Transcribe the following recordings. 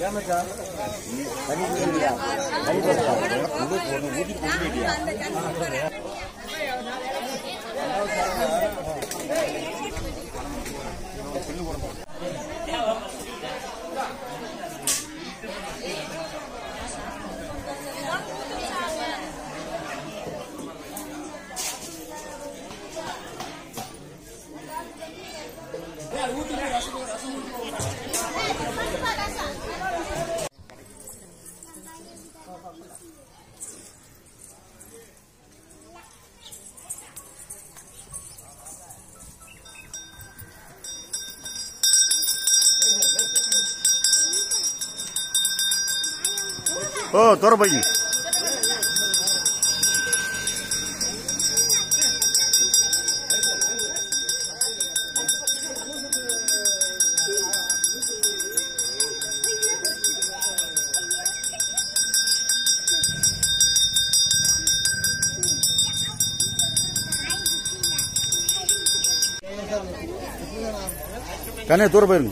ஓ தோற போய் கண்ணே தூர போயிருங்க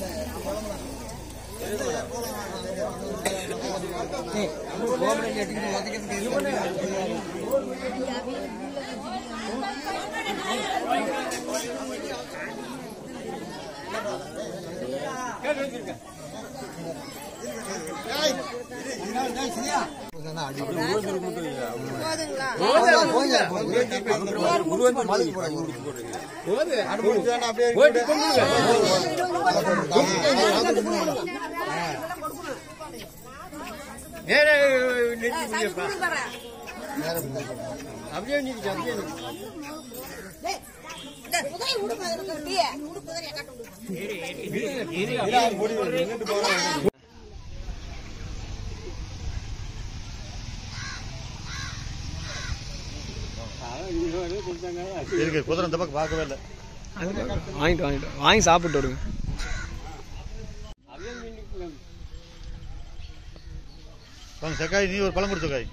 இருக்கு குதிரை இந்த பக்கம் பார்க்கவே இல்லை வாங்கிட்டு வாங்கிட்டு வாங்கி சாப்பிட்டு வருங்க வாங்க சக்காய் நீ ஒரு பழம் கொடுத்து சக்காய்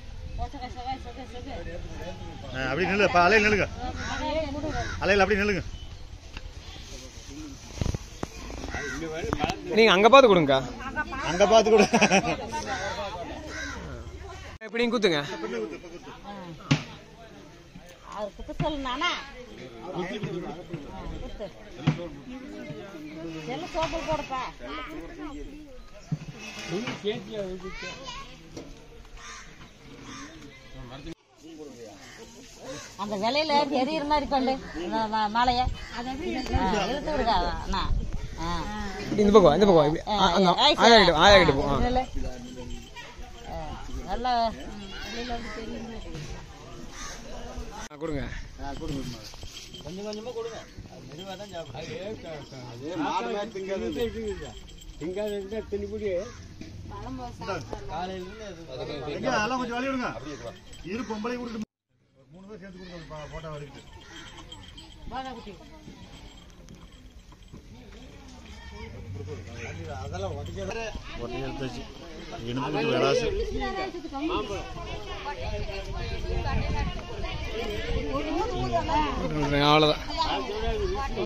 ஆ, அப்படி நில்லு பா, அலையில் நில்லுங்க அலையில் அப்படி நில்லுங்க நீங்க அங்க பார்த்து கொடுங்கக்கா அங்க பார்த்து கூட எப்படியும் குத்துங்க அவர் குத்து சொல்லுனானா குத்து செல்லு சோப்பு போடுப்பா அந்த விலையில எரியற மாதிரி கொண்டு அந்த ம- மலைய ஆ, இழுத்து விடுங்க அண்ணா ஆ. இந்த பக்கம் இந்த பக்கம் இப்படி. ஆ, அங்க ஆயிடுச்சா? ஆயா கிட்ட ஆயா கிட்ட போ ஆ. இதுல. ஆ, நல்லா வெளியில வந்து தெரியுது ஆ, கொடுங்க எங்க, அதெல்லாம் கொஞ்சம் வழி விடுங்க இரு பொம்பளை கொடுத்து ஒரு மூணு பேர் சேர்ந்து கொடுங்க போட்டோ வரைக்கும் ஒட்டி எடுத்தாச்சு இனிமே விளாசு அவ்வளோதான்